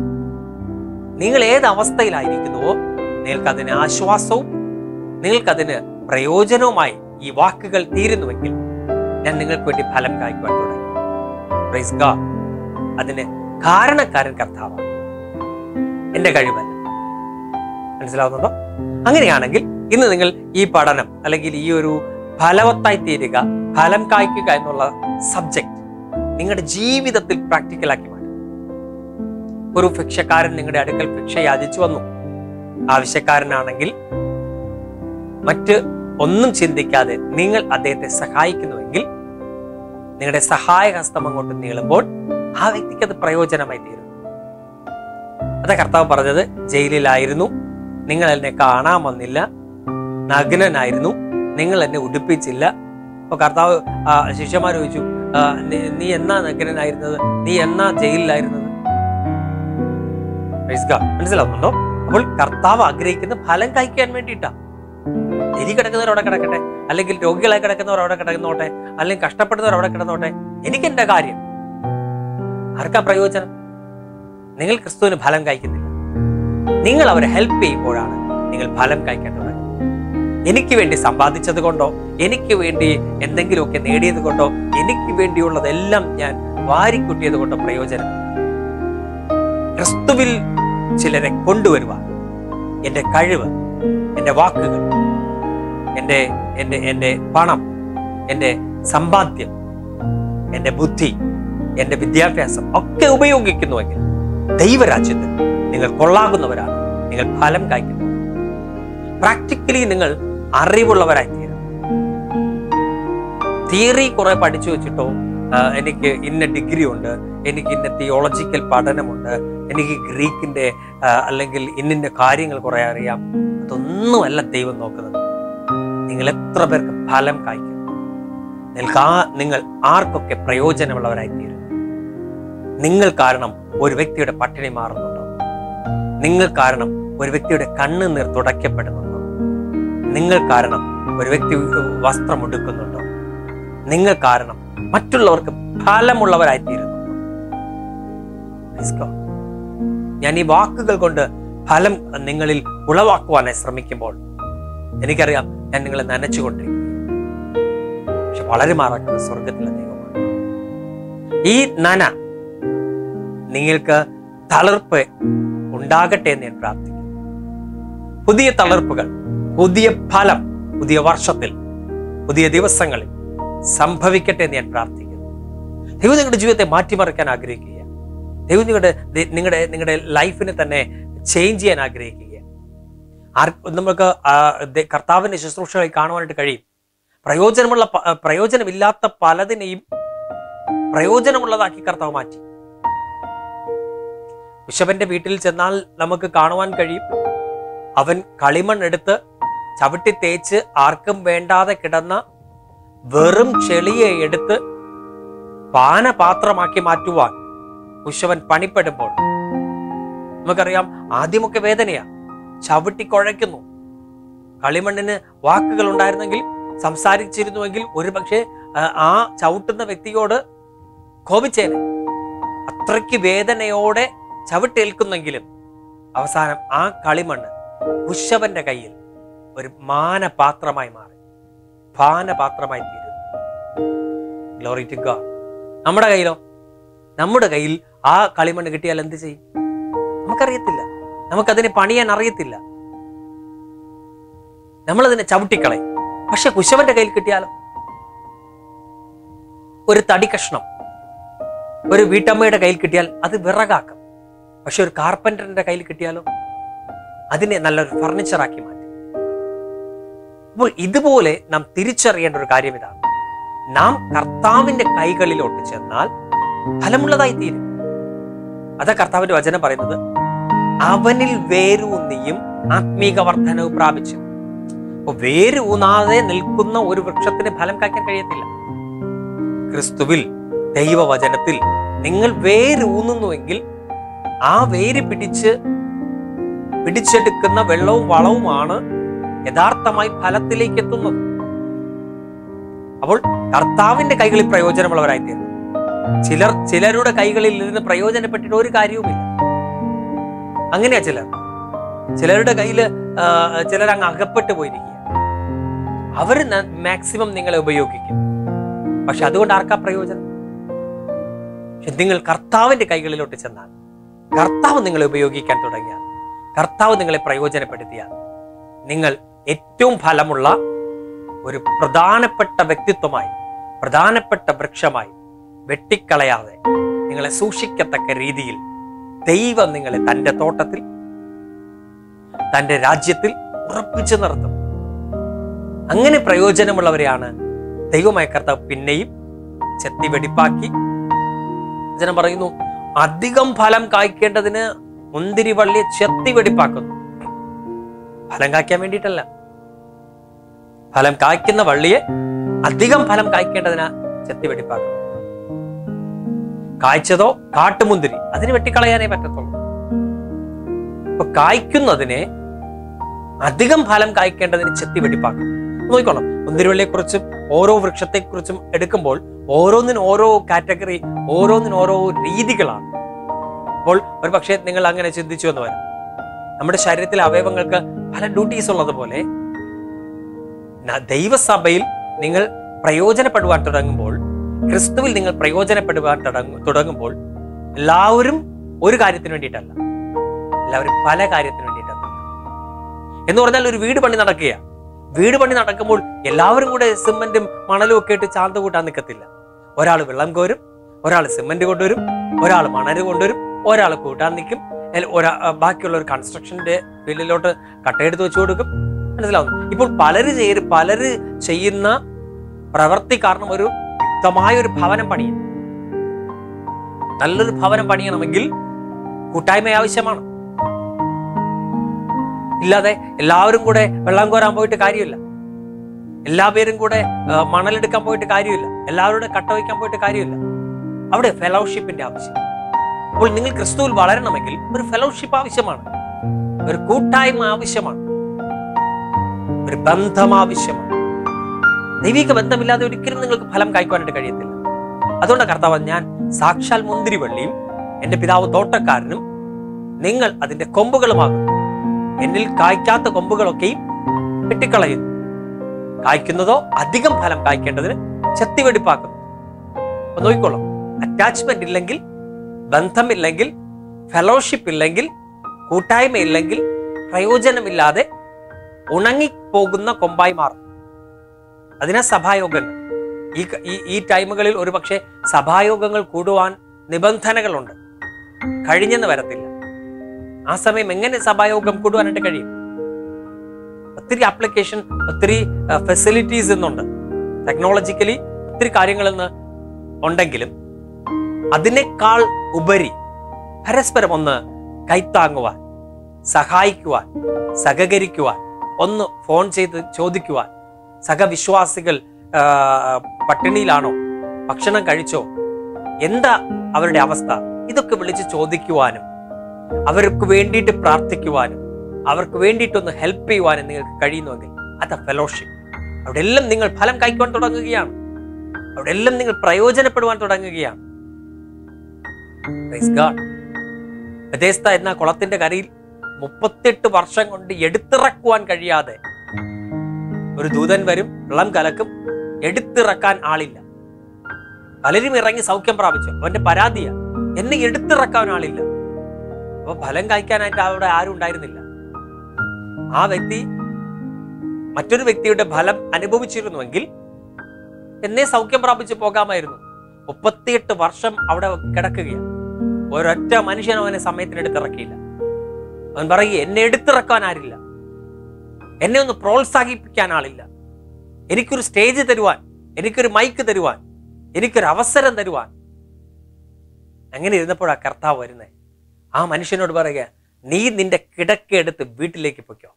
നിങ്ങൾ ഏത് അവസ്ഥയിലായിരിക്കുന്നുവോ നിങ്ങൾക്കതിന് ആശ്വാസവും നിങ്ങൾക്കതിന് പ്രയോജനവുമായി ഈ വാക്കുകൾ തീരുന്നുവെങ്കിൽ ഞാൻ നിങ്ങൾക്ക് വേണ്ടി ഫലം കായ്ക്കുവാൻ തുടങ്ങി പ്രൈസ് ഗാഡ് അതിന് കാരണക്കാരൻ കർത്താവാണ് എന്റെ കഴിവല്ല മനസ്സിലാവുന്നുണ്ടോ അങ്ങനെയാണെങ്കിൽ ഇന്ന് നിങ്ങൾ ഈ പഠനം അല്ലെങ്കിൽ ഈ ഒരു ഫലവത്തായി തീരുക ഫലം കായ്ക്കുക എന്നുള്ള സബ്ജക്റ്റ് നിങ്ങളുടെ ജീവിതത്തിൽ പ്രാക്ടിക്കലാക്കി മാറ്റും ഒരു ഭിക്ഷക്കാരൻ നിങ്ങളുടെ അടുക്കൽ ഭിക്ഷ യാചിച്ചു വന്നു ആവശ്യക്കാരനാണെങ്കിൽ മറ്റ് ഒന്നും ചിന്തിക്കാതെ നിങ്ങൾ അദ്ദേഹത്തെ സഹായിക്കുന്നുവെങ്കിൽ നിങ്ങളുടെ സഹായഹസ്തം അങ്ങോട്ട് നീളുമ്പോൾ ആ വ്യക്തിക്ക് അത് പ്രയോജനമായി തീരും അതാ കർത്താവ് പറഞ്ഞത് ജയിലിലായിരുന്നു നിങ്ങൾ എന്നെ കാണാൻ വന്നില്ല നഗ്നനായിരുന്നു നിങ്ങൾ എന്നെ ഉടുപ്പിച്ചില്ല അപ്പൊ കർത്താവ് ആ, ശിഷ്യന്മാർ ചോദിച്ചു ആ, നീ- നീ എന്നാ നഗ്നനായിരുന്നത് നീ എന്നാ ജയിലിലായിരുന്നത് Praise God. മനസ്സിലാവുന്നുണ്ടോ അപ്പോൾ കർത്താവ് ആഗ്രഹിക്കുന്ന ഫലം കഴിക്കാൻ വേണ്ടിയിട്ടാ എരി കിടക്കുന്നവർ അവിടെ കിടക്കട്ടെ അല്ലെങ്കിൽ രോഗികളായി കിടക്കുന്നവർ അവിടെ കിടന്നോട്ടെ അല്ലെങ്കിൽ കഷ്ടപ്പെടുന്നവർ അവിടെ കിടന്നോട്ടെ എനിക്ക് എന്റെ കാര്യം ആർക്കാ പ്രയോജനം നിങ്ങൾ ക്രിസ്തുവിന് ഫലം കഴിക്കുന്നില്ല നിങ്ങൾ അവരെ ഹെൽപ്പ് ചെയ്യുമ്പോഴാണ് നിങ്ങൾ ഫലം കഴിക്കാൻ തുടങ്ങുന്നത് എനിക്ക് വേണ്ടി സമ്പാദിച്ചത് കൊണ്ടോ എനിക്ക് വേണ്ടി എന്തെങ്കിലുമൊക്കെ നേടിയത് കൊണ്ടോ എനിക്ക് വേണ്ടിയുള്ളതെല്ലാം ഞാൻ വാരിക്കുട്ടിയത് കൊണ്ടോ പ്രയോജനം ക്രിസ്തുവിൽ ചിലരെ കൊണ്ടുവരുവാൻ എൻ്റെ കഴിവ് എൻ്റെ വാക്കുകൾ എൻ്റെ എൻ്റെ എൻ്റെ പണം എൻ്റെ സമ്പാദ്യം എൻ്റെ ബുദ്ധി എൻ്റെ വിദ്യാഭ്യാസം ഒക്കെ ഉപയോഗിക്കുന്നുവെങ്കിൽ ദൈവരാജ്യത്തിൽ നിങ്ങൾ കൊള്ളാകുന്നവരാണ് നിങ്ങൾ ഫലം കായ്ക്കുന്നു പ്രാക്ടിക്കലി നിങ്ങൾ അറിവുള്ളവരായി തീരും തിയറി കുറെ പഠിച്ചു വെച്ചിട്ടോ ആ, എനിക്ക് ഇന്ന ഡിഗ്രി ഉണ്ട് എനിക്ക് ഇന്ന തിയോളജിക്കൽ പഠനമുണ്ട് എനിക്ക് ഗ്രീക്കിന്റെ ആ, അല്ലെങ്കിൽ ഇന്നിന്റെ കാര്യങ്ങൾ കുറെ അറിയാം അതൊന്നുമല്ല ദൈവം നോക്കുന്നത് നിങ്ങൾ എത്ര പേർക്ക് ഫലം കായ്ക്കും നിങ്ങൾക്ക് ആ നിങ്ങൾ ആർക്കൊക്കെ പ്രയോജനമുള്ളവരായി തീരും നിങ്ങൾ കാരണം ഒരു വ്യക്തിയുടെ പട്ടിണി മാറുന്നുണ്ടോ നിങ്ങൾ കാരണം ഒരു വ്യക്തിയുടെ കണ്ണുനീർ തുടയ്ക്കപ്പെടുന്നുണ്ടോ നിങ്ങൾ കാരണം ഒരു വ്യക്തി വസ്ത്രം ഉടുക്കുന്നുണ്ടോ നിങ്ങൾ കാരണം മറ്റുള്ളവർക്ക് ഫലമുള്ളവരായിത്തീരുന്നുണ്ടോ Praise God. ഞാൻ ഈ വാക്കുകൾ കൊണ്ട് ഫലം നിങ്ങളിൽ ഉളവാക്കുവാനായി ശ്രമിക്കുമ്പോൾ എനിക്കറിയാം ഞാൻ നിങ്ങളെ നനച്ചുകൊണ്ടിരിക്കുക പക്ഷെ വളരെ മാറാക്കുന്നത് സ്വർഗത്തിലെ ദൈവമാണ് ഈ നന നിങ്ങൾക്ക് തളർപ്പ് ഉണ്ടാകട്ടെ എന്ന് ഞാൻ പ്രാർത്ഥിക്കുന്നു പുതിയ തളർപ്പുകൾ പുതിയ ഫലം പുതിയ വർഷത്തിൽ പുതിയ ദിവസങ്ങളിൽ സംഭവിക്കട്ടെ എന്ന് ഞാൻ പ്രാർത്ഥിക്കുന്നു ദൈവം നിങ്ങളുടെ ജീവിതത്തെ മാറ്റിമറിക്കാൻ ആഗ്രഹിക്കുക ദൈവം നിങ്ങളുടെ ദി- നിങ്ങളുടെ നിങ്ങളുടെ ലൈഫിനെ തന്നെ ചേഞ്ച് ചെയ്യാൻ ആഗ്രഹിക്കുക ആർ നമുക്ക് ആ, ദ- കർത്താവിന്റെ ശുശ്രൂഷകളെ കാണുവാനായിട്ട് കഴിയും പ്രയോജനമുള്ള പ- പ്രയോജനമില്ലാത്ത പലതിനെയും പ്രയോജനമുള്ളതാക്കി കർത്താവ് മാറ്റി ബിഷപ്പന്റെ വീട്ടിൽ ചെന്നാൽ നമുക്ക് കാണുവാൻ കഴിയും അവൻ കളിമൺ എടുത്ത് ചവിട്ടി തേച്ച് ആർക്കും വേണ്ടാതെ കിടന്ന വെറും ചെളിയെ എടുത്ത് പാനപാത്രമാക്കി മാറ്റുവാൻ കുശവൻ പണിപ്പെടുമ്പോൾ നമുക്കറിയാം ആദ്യമൊക്കെ വേദനയാ ചവിട്ടി കുഴയ്ക്കുന്നു കളിമണ്ണിന് വാക്കുകൾ ഉണ്ടായിരുന്നെങ്കിൽ സംസാരിച്ചിരുന്നുവെങ്കിൽ ഒരു പക്ഷേ ആ ചവിട്ടുന്ന വ്യക്തിയോട് കോപിച്ചേനെ അത്രയ്ക്ക് വേദനയോടെ ചവിട്ടേൽക്കുന്നെങ്കിലും അവസാനം ആ കളിമണ്ണ് കുശവന്റെ കയ്യിൽ ഒരു മാനപാത്രമായി മാറി പാനപാത്രമായി തീരുന്നു ഗ്ലോറി ടു ഗോഡ് നമ്മുടെ കയ്യിലോ നമ്മുടെ കയ്യിൽ ആ കളിമണ്ണ് കിട്ടിയാൽ എന്ത് ചെയ്യും നമുക്കറിയത്തില്ല നമുക്കതിനെ പണിയാൻ അറിയത്തില്ല നമ്മളതിനെ ചവിട്ടിക്കളയും പക്ഷെ കുശവന്റെ കയ്യിൽ കിട്ടിയാലോ ഒരു തടി കഷ്ണം ഒരു വീട്ടമ്മയുടെ കയ്യിൽ കിട്ടിയാൽ അത് വിറകാക്കും പക്ഷെ ഒരു കാർപ്പന്ററിന്റെ കയ്യിൽ കിട്ടിയാലോ അതിനെ നല്ലൊരു ഫർണിച്ചറാക്കി മാറ്റും അപ്പോൾ ഇതുപോലെ നാം തിരിച്ചറിയേണ്ട ഒരു കാര്യം ഇതാണ് നാം കർത്താവിന്റെ കൈകളിലോട്ട് ചെന്നാൽ ഫലമുള്ളതായി തീരും അതാ കർത്താവിന്റെ വചനം പറയുന്നത് അവനിൽ വേരൂന്നിയും ആത്മീക വർധനവ് പ്രാപിച്ചു അപ്പൊ വേര് ഊന്നാതെ നിൽക്കുന്ന ഒരു വൃക്ഷത്തിന് ഫലം കായ്ക്കാൻ കഴിയത്തില്ല ക്രിസ്തുവിൽ ദൈവവചനത്തിൽ നിങ്ങൾ വേര് ഊന്നുന്നുവെങ്കിൽ ആ വേര് പിടിച്ച് പിടിച്ചെടുക്കുന്ന വെള്ളവും വളവുമാണ് യഥാർത്ഥമായി ഫലത്തിലേക്ക് എത്തുന്നത് അപ്പോൾ കർത്താവിന്റെ കൈകളിൽ പ്രയോജനമുള്ളവരായി തീർന്നു ചിലർ ചിലരുടെ കൈകളിൽ നിന്ന് പ്രയോജനപ്പെട്ടിട്ട് ഒരു കാര്യവുമില്ല അങ്ങനെയാ ചിലർ ചിലരുടെ കയ്യിൽ ചിലർ അങ്ങ് അകപ്പെട്ടു പോയിരിക്കുക അവർ മാക്സിമം നിങ്ങളെ ഉപയോഗിക്കും പക്ഷെ അതുകൊണ്ട് ആർക്കാ പ്രയോജനം പക്ഷെ നിങ്ങൾ കർത്താവിന്റെ കൈകളിലോട്ട് ചെന്നാൽ കർത്താവ് നിങ്ങളെ ഉപയോഗിക്കാൻ തുടങ്ങിയാൽ കർത്താവ് നിങ്ങളെ പ്രയോജനപ്പെടുത്തിയാൽ നിങ്ങൾ ഏറ്റവും ഫലമുള്ള ഒരു പ്രധാനപ്പെട്ട വ്യക്തിത്വമായി പ്രധാനപ്പെട്ട വൃക്ഷമായി വെട്ടിക്കളയാതെ നിങ്ങളെ സൂക്ഷിക്കത്തക്ക രീതിയിൽ ദൈവം നിങ്ങളെ തന്റെ തോട്ടത്തിൽ തന്റെ രാജ്യത്തിൽ ഉറപ്പിച്ചു നിർത്തും അങ്ങനെ പ്രയോജനമുള്ളവരെയാണ് ദൈവമായ കർത്താവ് പിന്നെയും ചെത്തി വെടിപ്പാക്കി ജനം പറയുന്നു അധികം ഫലം കായ്ക്കേണ്ടതിന് മുന്തിരി വള്ളിയെ ചെത്തി വെടിപ്പാക്കുന്നു ഫലം കായ്ക്കാൻ വേണ്ടിയിട്ടല്ല ഫലം കായ്ക്കുന്ന വള്ളിയെ അധികം ഫലം കായ്ക്കേണ്ടതിന് ചെത്തി വെടിപ്പാക്കുന്നു കായ്ച്ചതോ കാട്ടുമുന്തിരി അതിന് വെട്ടിക്കളയാനേ പറ്റത്തുള്ളൂ അപ്പൊ കായ്ക്കുന്നതിനെ അധികം ഫലം കായ്ക്കേണ്ടതിന് ചെത്തി വെടിപ്പാക്കും നോക്കിക്കോളാം മുന്തിരിവള്ളിയെ കുറിച്ചും ഓരോ വൃക്ഷത്തെ കുറിച്ചും എടുക്കുമ്പോൾ ഓരോന്നിനും ഓരോ കാറ്റഗറി ഓരോന്നിനും ഓരോ രീതികളാണ് അപ്പോൾ ഒരു പക്ഷേ നിങ്ങൾ അങ്ങനെ ചിന്തിച്ചു എന്ന് വരും നമ്മുടെ ശരീരത്തിലെ അവയവങ്ങൾക്ക് പല ഡ്യൂട്ടീസ് ഉള്ളതുപോലെ ന- ദൈവസഭയിൽ നിങ്ങൾ പ്രയോജനപ്പെടുവാൻ തുടങ്ങുമ്പോൾ ക്രിസ്തുവിൽ നിങ്ങൾ പ്രയോജനപ്പെടുവാൻ തുടങ്ങ- തുടങ്ങുമ്പോൾ എല്ലാവരും ഒരു കാര്യത്തിന് വേണ്ടിയിട്ടല്ല എല്ലാവരും പല കാര്യത്തിന് വേണ്ടിയിട്ടാണ് എന്ന് പറഞ്ഞാൽ ഒരു വീട് പണി നടക്കുക വീട് പണി നടക്കുമ്പോൾ എല്ലാവരും കൂടെ സിമന്റും മണലും ഒക്കെ ഇട്ട് ചാന്ത കൂട്ടാൻ നിൽക്കത്തില്ല ഒരാൾ വെള്ളം കോരും ഒരാൾ സിമന്റ് കൊണ്ടുവരും ഒരാൾ മണല് കൊണ്ടുവരും ഒരാൾ കൂട്ടാൻ നിൽക്കും എൽ- ഒരാ ബാക്കിയുള്ള ഒരു കൺസ്ട്രക്ഷന്റെ ഫീൽഡിലോട്ട് കട്ടയെടുത്ത് വെച്ചു കൊടുക്കും മനസ്സിലാവുന്നു ഇപ്പോൾ പലര് ചെയ്യ പലര് ചെയ്യുന്ന പ്രവൃത്തി കാരണം ഒരു യുക്തമായ ഒരു ഭവനം പണിയും നല്ലൊരു ഭവനം പണിയണമെങ്കിൽ കൂട്ടായ്മ ആവശ്യമാണ് ഇല്ലാതെ എല്ലാവരും കൂടെ വെള്ളം കോരാൻ പോയിട്ട് കാര്യമില്ല എല്ലാ പേരും കൂടെ ആ, മണലെടുക്കാൻ പോയിട്ട് കാര്യമില്ല എല്ലാവരുടെ കട്ട വയ്ക്കാൻ പോയിട്ട് കാര്യമില്ല അവിടെ ഫെലോഷിപ്പിന്റെ ആവശ്യം അപ്പോൾ നിങ്ങൾ ക്രിസ്തുവിൽ വളരണമെങ്കിൽ ഒരു ഫെലോഷിപ്പ് ആവശ്യമാണ് ഒരു കൂട്ടായ്മ ആവശ്യമാണ് ഒരു ബന്ധം ആവശ്യമാണ് ദൈവിക ബന്ധമില്ലാതെ ഒരിക്കലും നിങ്ങൾക്ക് ഫലം കായ്ക്കുവാനായിട്ട് കഴിയത്തില്ല അതുകൊണ്ട് കർത്താവ് ഞാൻ സാക്ഷാൽ മുന്തിരിവള്ളിയും എന്റെ പിതാവ് തോട്ടക്കാരനും നിങ്ങൾ അതിന്റെ കൊമ്പുകളുമാകും എന്നിൽ കായ്ക്കാത്ത കൊമ്പുകളൊക്കെയും വെട്ടിക്കളയുന്നു കായ്ക്കുന്നതോ അധികം ഫലം കായ്ക്കേണ്ടതിന് ചെത്തിവെടിപ്പാക്കുന്നു അപ്പൊ നോക്കിക്കോളാം അറ്റാച്ച്മെന്റ് ഇല്ലെങ്കിൽ ബന്ധമില്ലെങ്കിൽ ഫെലോഷിപ്പ് ഇല്ലെങ്കിൽ കൂട്ടായ്മ ഇല്ലെങ്കിൽ പ്രയോജനമില്ലാതെ ഉണങ്ങിപ്പോകുന്ന കൊമ്പായി മാറും അതിനാ സഭായോഗങ്ങൾ ഈ ക- ഈ ഈ ടൈമുകളിൽ ഒരുപക്ഷെ സഭായോഗങ്ങൾ കൂടുവാൻ നിബന്ധനകളുണ്ട് കഴിഞ്ഞെന്ന് വരത്തില്ല ആ സമയം എങ്ങനെ സഭായോഗം കൂടുവാനായിട്ട് കഴിയും ഒത്തിരി ആപ്ലിക്കേഷൻ ഒത്തിരി ഫെസിലിറ്റീസ് ഇന്നുണ്ട് ടെക്നോളജിക്കലി ഒത്തിരി കാര്യങ്ങൾ ഇന്ന് ഉണ്ടെങ്കിലും അതിനേക്കാൾ ഉപരി പരസ്പരം ഒന്ന് കൈത്താങ്ങുവാൻ സഹായിക്കുവാൻ സഹകരിക്കുവാൻ ഒന്ന് ഫോൺ ചെയ്ത് ചോദിക്കുവാൻ സഹവിശ്വാസികൾ ആ, പട്ടിണിയിലാണോ ഭക്ഷണം കഴിച്ചോ എന്താ അവരുടെ അവസ്ഥ ഇതൊക്കെ വിളിച്ച് ചോദിക്കുവാനും അവർക്ക് വേണ്ടിയിട്ട് പ്രാർത്ഥിക്കുവാനും അവർക്ക് വേണ്ടിയിട്ടൊന്ന് ഹെൽപ്പ് ചെയ്യുവാനും നിങ്ങൾക്ക് കഴിയുന്നുവെങ്കിൽ അത് ഫെലോഷിപ്പ് അവിടെ എല്ലാം നിങ്ങൾ ഫലം കൈക്കുവാൻ തുടങ്ങുകയാണ് അവിടെ എല്ലാം നിങ്ങൾ പ്രയോജനപ്പെടുവാൻ തുടങ്ങുകയാണ് Praise God. ബെഥേസ്ത എന്ന കുളത്തിന്റെ കരയിൽ മുപ്പത്തെട്ട് വർഷം കൊണ്ട് എടുത്തിറക്കുവാൻ കഴിയാതെ ഒരു ദൂതൻ വരും വെള്ളം കലക്കും എടുത്തിറക്കാൻ ആളില്ല പലരും ഇറങ്ങി സൗഖ്യം പ്രാപിച്ചു അവന്റെ പരാതിയാ എന്നെ എടുത്തിറക്കാൻ ആളില്ല അപ്പൊ ഫലം കായ്ക്കാനായിട്ട് അവിടെ ആരും ഉണ്ടായിരുന്നില്ല ആ വ്യക്തി മറ്റൊരു വ്യക്തിയുടെ ഫലം അനുഭവിച്ചിരുന്നുവെങ്കിൽ എന്നെ സൗഖ്യം പ്രാപിച്ചു പോകാമായിരുന്നു മുപ്പത്തിയെട്ട് വർഷം അവിടെ കിടക്കുകയാണ് ഒരൊറ്റ മനുഷ്യൻ അവനെ സമയത്തിന് എടുത്തിറക്കിയില്ല അവൻ പറയുക എന്നെ എടുത്തിറക്കാൻ ആരില്ല എന്നെ ഒന്ന് പ്രോത്സാഹിപ്പിക്കാൻ ആളില്ല എനിക്കൊരു സ്റ്റേജ് തരുവാൻ എനിക്കൊരു മൈക്ക് തരുവാൻ എനിക്കൊരു അവസരം തരുവാൻ അങ്ങനെ ഇരുന്നപ്പോഴാ കർത്താവ് വരുന്നത് ആ മനുഷ്യനോട് പറയുക നീ നിന്റെ കിടക്കെടുത്ത് വീട്ടിലേക്ക് പൊയ്ക്കോ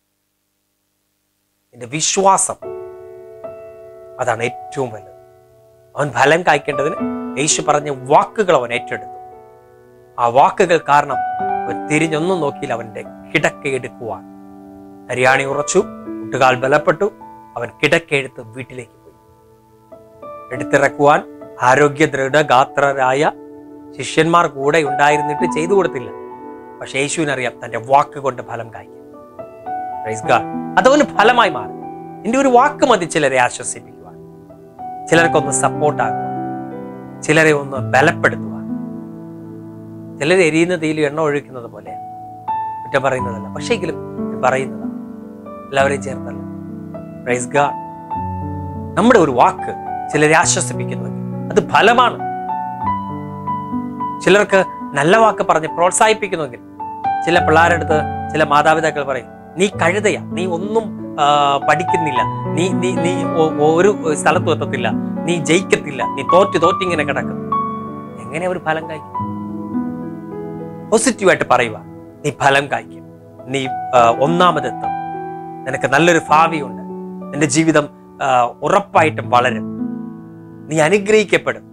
നിന്റെ വിശ്വാസം അതാണ് ഏറ്റവും വലുത് അവൻ ഫലം കായ്ക്കേണ്ടതിന് യേശു പറഞ്ഞ വാക്കുകൾ അവൻ ഏറ്റെടുത്തു ആ വാക്കുകൾ കാരണം അവൻ തിരിഞ്ഞൊന്നും നോക്കിയില്ല അവന്റെ കിടക്കയെടുക്കുവാൻ ഹരിയാണി ഉറച്ചു മുട്ടുകാൽ ബലപ്പെട്ടു അവൻ കിടക്കയെടുത്ത് വീട്ടിലേക്ക് പോയി എടുത്തിറക്കുവാൻ ആരോഗ്യ ദൃഢഗാത്രരായ ശിഷ്യന്മാർ കൂടെ ഉണ്ടായിരുന്നിട്ട് ചെയ്തു കൊടുത്തില്ല പക്ഷെ യേശുവിനറിയാം തന്റെ വാക്ക് കൊണ്ട് ഫലം കായ്ക്കും Praise God. അതവന് ഫലമായി മാറി എന്റെ ഒരു വാക്ക് മതി ചിലരെ ആശ്വസിപ്പിക്കുവാൻ ചിലർക്കൊന്ന് സപ്പോർട്ടാകുവാൻ ചിലരെ ഒന്ന് ബലപ്പെടുത്തുവാൻ ചിലർ എരിയുന്ന തീയിൽ എണ്ണ ഒഴിക്കുന്നത് പോലെ കുറ്റം പറയുന്നതല്ല പക്ഷേ എങ്കിലും ഞാൻ പറയുന്നതാണ് എല്ലാവരെയും ചേർത്തല്ല പ്രൈസ് ഗാഡ് നമ്മുടെ ഒരു വാക്ക് ചിലരെ ആശ്വസിപ്പിക്കുന്നുവെങ്കിൽ അത് ഫലമാണ് ചിലർക്ക് നല്ല വാക്ക് പറഞ്ഞ് പ്രോത്സാഹിപ്പിക്കുന്നുവെങ്കിൽ ചില പിള്ളേരുടെ അടുത്ത് ചില മാതാപിതാക്കൾ പറയും നീ കഴുതയാ നീ ഒന്നും ആ, പഠിക്കുന്നില്ല നീ നീ നീ ഒ- ഒരു സ്ഥലത്തും എത്തത്തില്ല നീ ജയിക്കത്തില്ല നീ തോറ്റ് തോറ്റിങ്ങനെ കിടക്കും എങ്ങനെ ഒരു ഫലം കായ്ക്കും പോസിറ്റീവായിട്ട് പറയുക നീ ഫലം കായ്ക്കും നീ ആ, ഒന്നാമതെത്തും നിനക്ക് നല്ലൊരു ഭാവിയുണ്ട് നിന്റെ ജീവിതം ആ, ഉറപ്പായിട്ടും വളരും നീ അനുഗ്രഹിക്കപ്പെടും